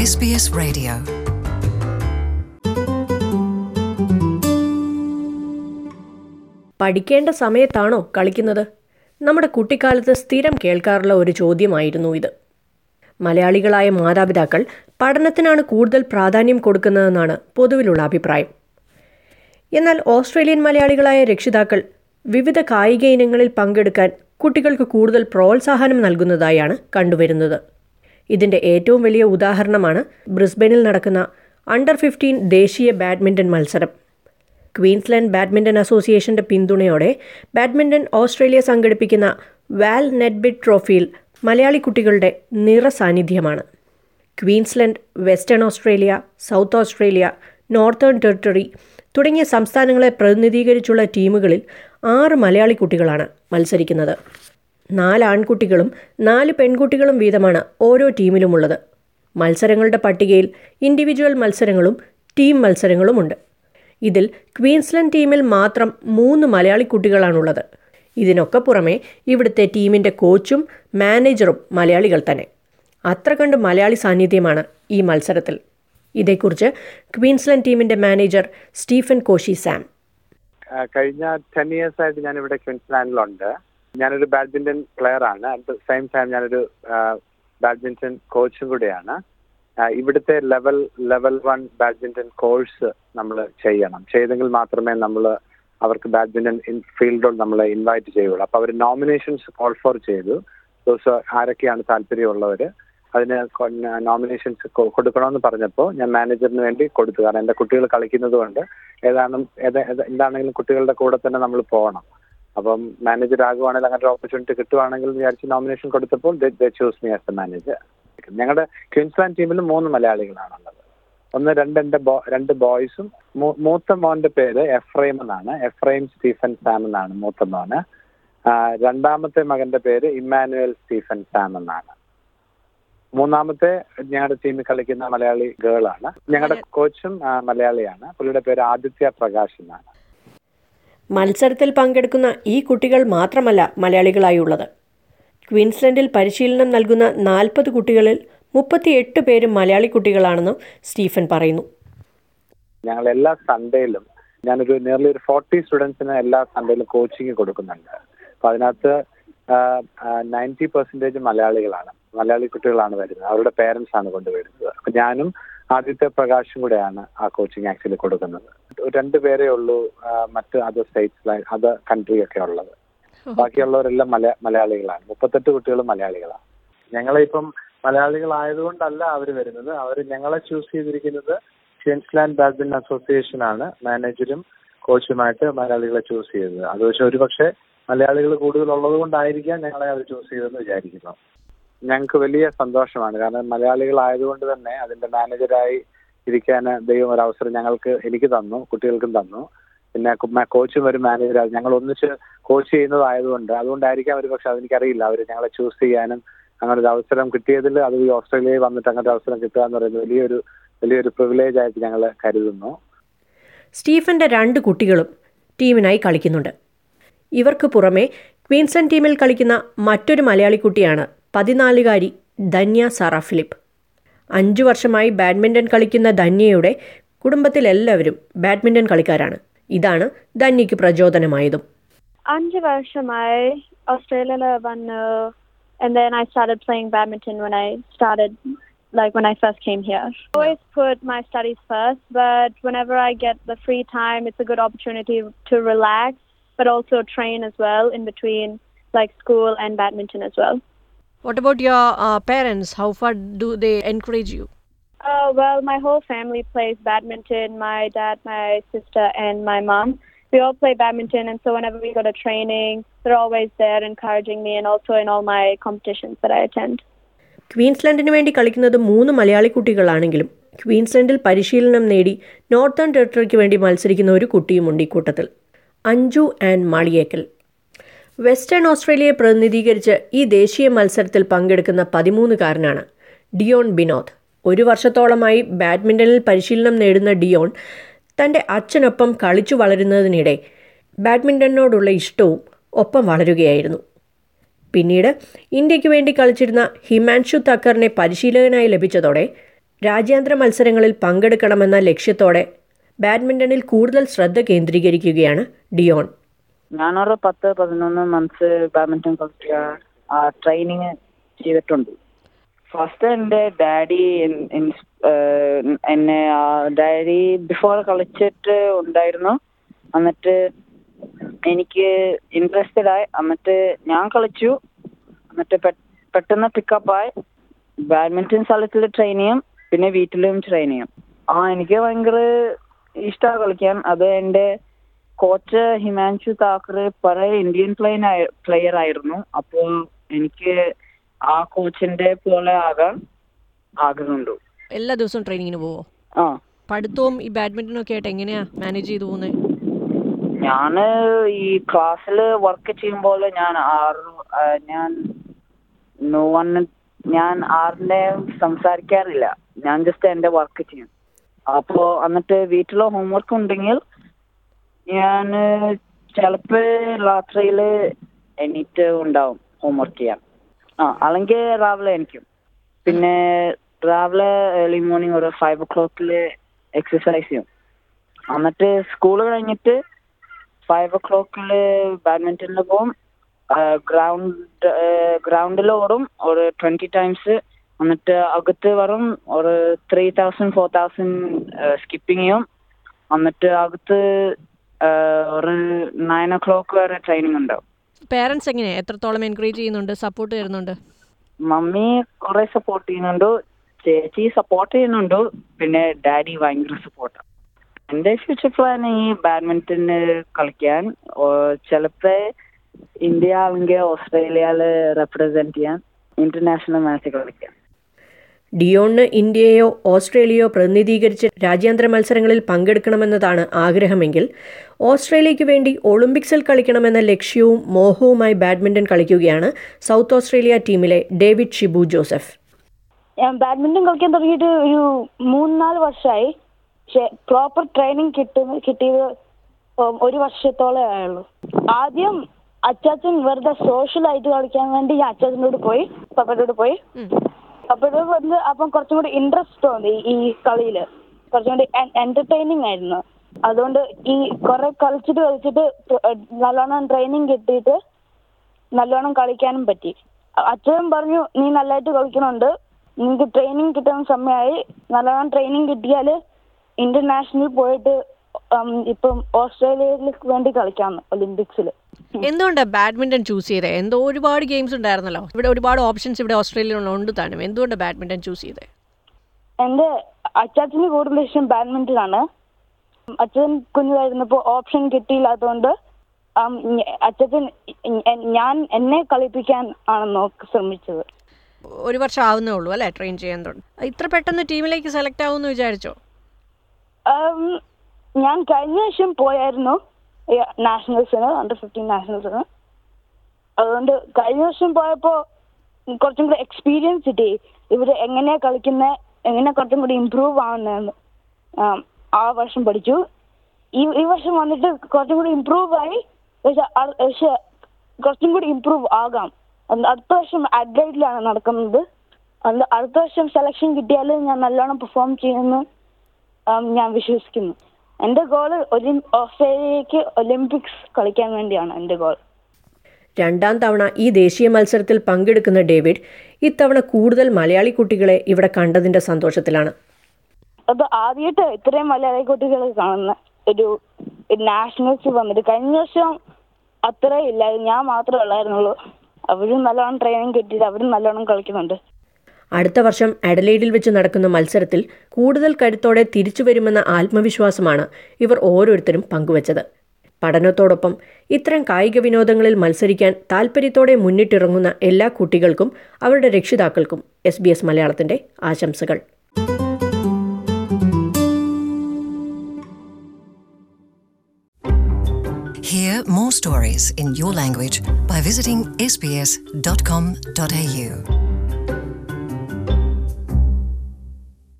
SBS Radio. പഠിക്കേണ്ട സമയത്താണോ കളിക്കുന്നത് നമ്മുടെ കുട്ടിക്കാലത്ത് സ്ഥിരം കേൾക്കാറുള്ള ഒരു ചോദ്യമായിരുന്നു ഇത് മലയാളികളായ മാതാപിതാക്കൾ പഠനത്തിനാണ് കൂടുതൽ പ്രാധാന്യം കൊടുക്കുന്നതെന്നാണ് പൊതുവിലുള്ള അഭിപ്രായം എന്നാൽ ഓസ്ട്രേലിയൻ മലയാളികളായ രക്ഷിതാക്കൾ വിവിധ കായിക ഇനങ്ങളിൽ പങ്കെടുക്കാൻ കുട്ടികൾക്ക് കൂടുതൽ പ്രോത്സാഹനം നൽകുന്നതായാണ് കണ്ടുവരുന്നത് ഇതിൻ്റെ ഏറ്റവും വലിയ ഉദാഹരണമാണ് ബ്രിസ്ബനിൽ നടക്കുന്ന അണ്ടർ ഫിഫ്റ്റീൻ ദേശീയ ബാഡ്മിൻ്റൺ മത്സരം ക്വീൻസ്ലാൻഡ് ബാഡ്മിൻ്റൺ അസോസിയേഷന്റെ പിന്തുണയോടെ ബാഡ്മിൻ്റൺ ഓസ്ട്രേലിയ സംഘടിപ്പിക്കുന്ന വാൽ നെറ്റ്ബിഡ് ട്രോഫിയിൽ മലയാളി കുട്ടികളുടെ നിറസാന്നിധ്യമാണ് Queensland Western Australia South Australia Northern Territory തുടങ്ങിയ സംസ്ഥാനങ്ങളെ പ്രതിനിധീകരിച്ചുള്ള ടീമുകളിൽ ആറ് മലയാളി കുട്ടികളാണ് മത്സരിക്കുന്നത് നാല് ആൺകുട്ടികളും നാല് പെൺകുട്ടികളും വീതമാണ് ഓരോ ടീമിലുമുള്ളത് മത്സരങ്ങളുടെ പട്ടികയിൽ ഇൻഡിവിജ്വൽ മത്സരങ്ങളും ടീം മത്സരങ്ങളുമുണ്ട് ഇതിൽ ക്വീൻസ്ലൻഡ് ടീമിൽ മാത്രം മൂന്ന് മലയാളി കുട്ടികളാണുള്ളത് ഇതിനൊക്കെ പുറമെ ഇവിടുത്തെ ടീമിൻ്റെ കോച്ചും മാനേജറും മലയാളികൾ തന്നെ അത്ര കണ്ട് മലയാളി സാന്നിധ്യമാണ് ഈ മത്സരത്തിൽ ഇതേക്കുറിച്ച് ക്വീൻസ്ലൻഡ് ടീമിൻ്റെ മാനേജർ സ്റ്റീഫൻ കോശി സാം ആ, കഴിഞ്ഞ ടെൻ ഇയേഴ്സ് ആയിട്ട് ഞാൻ ഇവിടെ ക്വിൻസ്ലാൻഡിലുണ്ട് ഞാനൊരു ബാഡ്മിന്റൺ പ്ലെയർ ആണ് അറ്റ് ദ സെയിം ടൈം ഞാനൊരു ബാഡ്മിന്റൺ കോച്ചും കൂടിയാണ് ആ, ഇവിടുത്തെ level level one badminton course നമ്മൾ ചെയ്യണം ചെയ്തെങ്കിൽ മാത്രമേ നമ്മൾ അവർക്ക് ബാഡ്മിന്റൺ ഫീൽഡിൽ നമ്മൾ ഇൻവൈറ്റ് ചെയ്യുള്ളൂ അപ്പൊ അവർ നോമിനേഷൻസ് കോൾ ഫോർ ചെയ്തു ദിവസം ആരൊക്കെയാണ് താല്പര്യമുള്ളവർ അതിന് നോമിനേഷൻസ് കൊടുക്കണമെന്ന് പറഞ്ഞപ്പോൾ ഞാൻ മാനേജറിന് വേണ്ടി കൊടുത്തു കാരണം എൻ്റെ കുട്ടികൾ കളിക്കുന്നത് കൊണ്ട് ഏതാണ് ഏത് ഏത് എന്താണെങ്കിലും കുട്ടികളുടെ കൂടെ തന്നെ നമ്മൾ പോകണം അപ്പം മാനേജർ ആകുവാണെങ്കിൽ അങ്ങനെ ഒരു ഓപ്പർച്യൂണിറ്റി കിട്ടുവാണെങ്കിൽ എന്ന് വിചാരിച്ച് നോമിനേഷൻ കൊടുത്തപ്പോൾ choose me as a manager ഞങ്ങളുടെ ക്വീൻസ്ലാൻഡ് ടീമിൽ മൂന്ന് മലയാളികളാണുള്ളത് ഒന്ന് രണ്ട് എൻ്റെ ബോ രണ്ട് ബോയ്സും മൂത്ത മോന്റെ പേര് എഫ്രൈം എന്നാണ് എഫ്രൈം സ്റ്റീഫൻ സാം എന്നാണ് മൂത്ത മോന് ആ, രണ്ടാമത്തെ മകന്റെ പേര് ഇമ്മാനുവൽ സ്റ്റീഫൻ സാം എന്നാണ് മൂന്നാമത്തെ ഞങ്ങളുടെ ടീമിൽ കളിക്കുന്ന മലയാളി ഗേൾ ആണ് ഞങ്ങളുടെ കോച്ചും ആ, മലയാളിയാണ് പുള്ളിയുടെ പേര് ആദിത്യ പ്രകാശ് എന്നാണ് മത്സരത്തിൽ പങ്കെടുക്കുന്ന ഈ കുട്ടികൾ മാത്രമല്ല മലയാളികളായുള്ളത് ക്വീൻസ്ലൻഡിൽ പരിശീലനം നൽകുന്ന നാൽപ്പത് കുട്ടികളിൽ മുപ്പത്തിയെട്ട് പേരും മലയാളി കുട്ടികളാണെന്ന് സ്റ്റീഫൻ പറയുന്നു ഞങ്ങൾ എല്ലാ സൺഡേയിലും ഞാനൊരു നിയർലി ഒരു ഫോർട്ടി സ്റ്റുഡൻസിന് എല്ലാ സൺഡേയിലും കോച്ചിങ് കൊടുക്കുന്നുണ്ട് അപ്പൊ അതിനകത്ത് നയൻറ്റി പെർസെന്റേജ് മലയാളികളാണ് മലയാളി കുട്ടികളാണ് വരുന്നത് അവരുടെ പേരൻസ് ആണ് കൊണ്ടുവരുന്നത് അപ്പൊ ഞാനും ആദിത്യ പ്രകാശും കൂടെയാണ് ആ കോച്ചിങ് ആക്ച്വലി കൊടുക്കുന്നത് രണ്ട് പേരേ ഉള്ളൂ ആ, മറ്റ് അതർ സ്റ്റേറ്റ്സ് അതർ കൺട്രി ഒക്കെ ഉള്ളത് ബാക്കിയുള്ളവരെല്ലാം മലയ മലയാളികളാണ് മുപ്പത്തെട്ട് കുട്ടികളും മലയാളികളാണ് ഞങ്ങളെ ഇപ്പം മലയാളികളായതുകൊണ്ടല്ല അവർ വരുന്നത് അവർ ഞങ്ങളെ ചൂസ് ചെയ്തിരിക്കുന്നത് ക്വീൻസ്ലാൻഡ് ബാഡ്മിന്റൺ അസോസിയേഷൻ ആണ് മാനേജരും കോച്ചുമായിട്ട് മലയാളികളെ ചൂസ് ചെയ്തത് അത് പക്ഷെ ഒരു പക്ഷേ മലയാളികൾ കൂടുതൽ ഉള്ളത് കൊണ്ടായിരിക്കാം ഞങ്ങളെ അവർ ചൂസ് ചെയ്തെന്ന് വിചാരിക്കുന്നു ഞങ്ങൾക്ക് വലിയ സന്തോഷമാണ് കാരണം മലയാളികളായതുകൊണ്ട് തന്നെ അതിന്റെ മാനേജരായി ഇരിക്കാൻ ദൈവം ഒരു അവസരം ഞങ്ങൾക്ക് എനിക്ക് തന്നു കുട്ടികൾക്കും തന്നു പിന്നെ കു- കോച്ചും ഒരു മാനേജറായി ഞങ്ങൾ ഒന്നിച്ച് കോച്ച് ചെയ്യുന്നതായതുകൊണ്ട് അതുകൊണ്ടായിരിക്കാം ഒരു പക്ഷെ അതെനിക്കറിയില്ല അവർ ഞങ്ങളെ ചൂസ് ചെയ്യാനും അങ്ങനെ ഒരു അവസരം കിട്ടിയതിൽ അത് ഈ ഓസ്ട്രേലിയയിൽ വന്നിട്ട് അങ്ങനെ ഒരു അവസരം കിട്ടുക എന്ന് പറയുന്നത് വലിയൊരു വലിയൊരു പ്രിവിലേജ് ആയിട്ട് ഞങ്ങൾ കരുതുന്നു സ്റ്റീഫന്റെ രണ്ട് കുട്ടികളും ടീമിനായി കളിക്കുന്നുണ്ട് ഇവർക്ക് പുറമെ ക്വീൻസ്ലൻഡ് ടീമിൽ കളിക്കുന്ന മറ്റൊരു മലയാളി കുട്ടിയാണ് പതിനാലുകാരി ധന്യ സാറ ഫിലിപ്പ് അഞ്ചു വർഷമായി ബാഡ്മിൻ്റൺ കളിക്കുന്ന ധന്യയുടെ കുടുംബത്തിലെല്ലാവരും ബാഡ്മിൻ്റൺ കളിക്കാരാണ് ഇതാണ് ധന്യയ്ക്ക് പ്രചോദനമായതും അഞ്ച് വർഷമായി ഓസ്ട്രേലിയയിൽ വന്നു and then I started playing badminton when I started, like when I first came here. I always put my studies first, but whenever I get the free time, it's a good opportunity to relax, but also train as well in between like school and badminton as well. What about your parents how far do they encourage you Uh, well, my whole family plays badminton. My dad, my sister, and my mom. We all play badminton, and so whenever we go to training, they're always there encouraging me, and also in all my competitions that I attend. ക്വീൻസ്ലൻഡിന് വേണ്ടി കളിക്കുന്നത് മൂന്ന് മലയാളി കുട്ടികളാണെങ്കിലും ക്വീൻസ്ലൻഡിൽ പരിശീലനം നേടി northern ടെറിട്ടറിക്ക് വേണ്ടി മത്സരിക്കുന്ന ഒരു കുട്ടിയുമുണ്ട് ഈ കൂട്ടത്തിൽ അഞ്ജു ആൻഡ് മാളിയേക്കൽ വെസ്റ്റേൺ ഓസ്ട്രേലിയയെ പ്രതിനിധീകരിച്ച് ഈ ദേശീയ മത്സരത്തിൽ പങ്കെടുക്കുന്ന പതിമൂന്നുകാരനാണ് ഡിയോൺ ബിനോദ് ഒരു വർഷത്തോളമായി ബാഡ്മിൻ്റണിൽ പരിശീലനം നേടുന്ന ഡിയോൺ തൻ്റെ അച്ഛനൊപ്പം കളിച്ചു വളരുന്നതിനിടെ ബാഡ്മിൻ്റണിനോടുള്ള ഇഷ്ടവും ഒപ്പം വളരുകയായിരുന്നു പിന്നീട് ഇന്ത്യക്ക് വേണ്ടി കളിച്ചിരുന്ന ഹിമാൻഷു തക്കറിനെ പരിശീലകനായി ലഭിച്ചതോടെ രാജ്യാന്തര മത്സരങ്ങളിൽ പങ്കെടുക്കണമെന്ന ലക്ഷ്യത്തോടെ ബാഡ്മിൻ്റണിൽ കൂടുതൽ ശ്രദ്ധ കേന്ദ്രീകരിക്കുകയാണ് ഡിയോൺ ഞാനൊരു പത്ത് പതിനൊന്ന് മന്ത്സ് ബാഡ്മിന്റൺ കളിക്കുക ട്രെയിനിങ് ചെയ്തിട്ടുണ്ട് ഫസ്റ്റ് എൻ്റെ ഡാഡി എന്നെ ഡാഡി ബിഫോർ കളിച്ചിട്ട് ഉണ്ടായിരുന്നു എന്നിട്ട് എനിക്ക് ഇൻട്രസ്റ്റഡ് ആയി എന്നിട്ട് ഞാൻ കളിച്ചു എന്നിട്ട് പെ- പെട്ടെന്ന് പിക്കപ്പായി ബാഡ്മിന്റൺ സ്ഥലത്തിൽ ട്രെയിൻ ചെയ്യും പിന്നെ വീട്ടിലും ട്രെയിൻ ചെയ്യും ആ എനിക്ക് ഭയങ്കര ഇഷ്ടമാണ് കളിക്കാൻ അത് എൻ്റെ കോച്ച് ഹിമാൻഷു താക്കറെ പഴയ ഇന്ത്യൻ പ്ലെയിൻ പ്ലെയർ ആയിരുന്നു അപ്പോൾ എനിക്ക് ആ കോച്ചിന്റെ പോലെ ആകാൻ ആഗ്രഹമുണ്ട് എല്ലാ ദിവസവും ട്രെയിനിങ്ങിന് പോവോ ആ പഠിത്തവും ഈ ബാഡ്മിൻ്റനും ഒക്കെ ആയിട്ട് എങ്ങനെയാ മാനേജ് ചെയ്തു പോകുന്നത് ഞാൻ ഈ ക്ലാസ്സിൽ വർക്ക് ചെയ്യുമ്പോൾ ഞാൻ ആറ് ആ, ഞാൻ no one ഞാൻ ആറിനെ സംസാരിക്കാറില്ല ഞാൻ ജസ്റ്റ് എൻ്റെ വർക്ക് ചെയ്യും അപ്പോൾ എന്നിട്ട് വീട്ടിൽ ഹോംവർക്ക് ഉണ്ടെങ്കിൽ ഞാൻ ചിലപ്പോൾ രാത്രിയിൽ എണീറ്റ് ഉണ്ടാവും ഹോംവർക്ക് ചെയ്യാൻ ആ അല്ലെങ്കിൽ രാവിലെ എനിക്കും പിന്നെ രാവിലെ ഏർലി മോർണിംഗ് ഒരു ഫൈവ് ഒ ക്ലോക്കിൽ എക്സസൈസ് ചെയ്യും എന്നിട്ട് സ്കൂൾ കഴിഞ്ഞിട്ട് ഫൈവ് ഒ ക്ലോക്കിൽ ബാഡ്മിന്റണിൽ പോകും ഗ്രൗണ്ട് ഗ്രൗണ്ടിൽ ഓടും ഒരു ട്വന്റി ടൈംസ് എന്നിട്ട് അകത്ത് വരും ഒരു three thousand four thousand skipping ചെയ്യും എന്നിട്ട് അകത്ത് ആ, ഒരു നയൻ ഒ ക്ലോക്ക് വരെ ട്രെയിനിങ് ഉണ്ടാവും പേരൻസ് എങ്ങനെയാ എത്രത്തോളം എൻകറേജ് ചെയ്യുന്നുണ്ട് സപ്പോർട്ട് തരുന്നുണ്ട് മമ്മി കുറെ സപ്പോർട്ട് ചെയ്യുന്നുണ്ട് ചേച്ചി സപ്പോർട്ട് ചെയ്യുന്നുണ്ട് പിന്നെ ഡാഡി ഭയങ്കര സപ്പോർട്ടാണ് എൻ്റെ ഫ്യൂച്ചർ പ്ലാൻ ഈ ബാഡ്മിന്റണ് കളിക്കാൻ ചിലപ്പോ ഇന്ത്യ അല്ലെങ്കിൽ ഓസ്ട്രേലിയയിൽ റെപ്രസെന്റ് ചെയ്യാൻ ഇന്റർനാഷണൽ മാച്ച് കളിക്കാൻ ഡിയോണിന് ഇന്ത്യയെയോ ഓസ്ട്രേലിയയോ പ്രതിനിധീകരിച്ച് രാജ്യാന്തര മത്സരങ്ങളിൽ പങ്കെടുക്കണമെന്നതാണ് ആഗ്രഹമെങ്കിൽ ഓസ്ട്രേലിയയ്ക്ക് വേണ്ടി ഒളിമ്പിക്സിൽ കളിക്കണമെന്ന ലക്ഷ്യവും മോഹവുമായി ബാഡ്മിൻ്റൺ കളിക്കുകയാണ് സൗത്ത് ഓസ്ട്രേലിയ ടീമിലെ ഡേവിഡ് ഷിബു ജോസഫ് ഞാൻ ബാഡ്മിന്റൺ കളിക്കാൻ തുടങ്ങിയിട്ട് ഒരു മൂന്ന് നാല് വർഷമായി പക്ഷെ പ്രോപ്പർ ട്രെയിനിങ് കിട്ടുന്ന കിട്ടിയത് ഉം, ഒരു വർഷത്തോളം ആയുള്ളൂ ആദ്യം അച്ചാച്ചൻ വെറുതെ സോഷ്യൽ ആയിട്ട് കളിക്കാൻ വേണ്ടി ഞാൻ അച്ചാച്ചൻ്റെ കൂടെ പോയി പപ്പയുടെ കൂടെ പോയി പപ്പയുടെ കൂടെ വന്ന് അപ്പം കുറച്ചും കൂടി ഇൻട്രസ്റ്റ് തോന്നി ഈ കളിയിൽ കുറച്ചും കൂടി എന്റർടൈനിങ് ആയിരുന്നു അതുകൊണ്ട് ഈ കുറെ കളിച്ചിട്ട് കളിച്ചിട്ട് നല്ലോണം ട്രെയിനിങ് കിട്ടിയിട്ട് നല്ലോണം കളിക്കാനും പറ്റി അ- അച്ഛൻ പറഞ്ഞു നീ നല്ലതായിട്ട് കളിക്കണുണ്ട് നിനക്ക് ട്രെയിനിങ് കിട്ടുന്ന സമയമായി നല്ലോണം ട്രെയിനിങ് കിട്ടിയാൽ ഇന്റർനാഷണൽ പോയിട്ട് ഉം, ഇപ്പം ഓസ്ട്രേലിയയിൽ വേണ്ടി കളിക്കാം ഒളിമ്പിക്സിൽ എന്തുകൊണ്ടാണ് ബാഡ്മിൻ്റൺ ചൂസ് ചെയ്തത് എന്തോ ഒരുപാട് ഗെയിംസ് ഉണ്ടായിരുന്നല്ലോ ഇവിടെ ഒരുപാട് ഓപ്ഷൻസ് ഇവിടെ ഓസ്ട്രേലിയയിൽ ഉണ്ട് താനും എന്തുകൊണ്ടാണ് ബാഡ്മിൻ്റൺ ചൂസ് ചെയ്തത് എൻ്റെ അച്ചാച്ചന് കൂടുതൽ ഇഷ്ടം ബാഡ്മിന്റൺ ആണ് അച്ഛൻ കുഞ്ഞിലായിരുന്നപ്പോൾ ഓപ്ഷൻ കിട്ടിയില്ലാത്തതുകൊണ്ട് ഉം, ഞ- അച്ഛൻ ഞ- ഞാൻ എന്നെ കളിപ്പിക്കാൻ ആണ് നോക്ക് ശ്രമിച്ചത് ഒരു വർഷം ആവുന്നേ ഉള്ളൂ അല്ലേ ട്രെയിൻ ചെയ്യാൻ തുടങ്ങി ഇത്ര പെട്ടെന്ന് ടീമിലേക്ക് സെലക്ട് ആവുമെന്ന് വിചാരിച്ചോ ഉം, ഞാൻ കഴിഞ്ഞ വർഷം പോയായിരുന്നു നാഷണൽസിന് അണ്ടർ ഫിഫ്റ്റീൻ നാഷണൽസിന് അതുകൊണ്ട് കഴിഞ്ഞ വർഷം പോയപ്പോ കുറച്ചും കൂടി എക്സ്പീരിയൻസ് കിട്ടി ഇവര് എങ്ങനെയാ കളിക്കുന്നത് എങ്ങനെ കുറച്ചും കൂടി ഇമ്പ്രൂവ് ആവുന്നതെന്ന് ആം, ആ വർഷം പഠിച്ചു ഈ ഈ വർഷം വന്നിട്ട് കുറച്ചും കൂടി ഇമ്പ്രൂവ് ആയി പക്ഷെ അ- പക്ഷെ കുറച്ചും കൂടി ഇമ്പ്രൂവ് ആകാം അത് അടുത്ത വർഷം അഡ്ലൈറ്റിലാണ് നടക്കുന്നത് അത് അടുത്ത വർഷം സെലക്ഷൻ കിട്ടിയാൽ ഞാൻ നല്ലോണം പെർഫോം ചെയ്യുമെന്ന് ആം, ഞാൻ വിശ്വസിക്കുന്നു എൻ്റെ ഗോള് ഒലിം ഓസ്ട്രേലിയക്ക് ഒളിമ്പിക്സ് കളിക്കാൻ വേണ്ടിയാണ് എൻ്റെ ഗോൾ രണ്ടാം തവണ ഈ ദേശീയ മത്സരത്തിൽ പങ്കെടുക്കുന്ന ഡേവിഡ് ഇത്തവണ കൂടുതൽ മലയാളി കുട്ടികളെ ഇവിടെ കണ്ടതിൻ്റെ സന്തോഷത്തിലാണ് അത് ആദ്യമായിട്ട് ഇത്രയും മലയാളി കുട്ടികൾ കാണുന്ന ഒരു നാഷണൽസ് വന്നിട്ട് കഴിഞ്ഞ വർഷം അത്ര ഇല്ല ഞാൻ മാത്രമേ ഉള്ളായിരുന്നുള്ളൂ അവരും നല്ലോണം ട്രെയിനിങ് കിട്ടിയിട്ട് അവരും നല്ലോണം കളിക്കുന്നുണ്ട് അടുത്ത വർഷം അഡലൈഡിൽ വെച്ച് നടക്കുന്ന മത്സരത്തിൽ കൂടുതൽ കരുത്തോടെ തിരിച്ചു വരുമെന്ന ആത്മവിശ്വാസമാണ് ഇവർ ഓരോരുത്തരും പങ്കുവച്ചത് പഠനത്തോടൊപ്പം ഇത്തരം കായിക വിനോദങ്ങളിൽ മത്സരിക്കാൻ താൽപ്പര്യത്തോടെ മുന്നിട്ടിറങ്ങുന്ന എല്ലാ കുട്ടികൾക്കും അവരുടെ രക്ഷിതാക്കൾക്കും എസ് ബി എസ് മലയാളത്തിൻ്റെ ആശംസകൾ Hear more stories in your language by visiting sbs.com.au.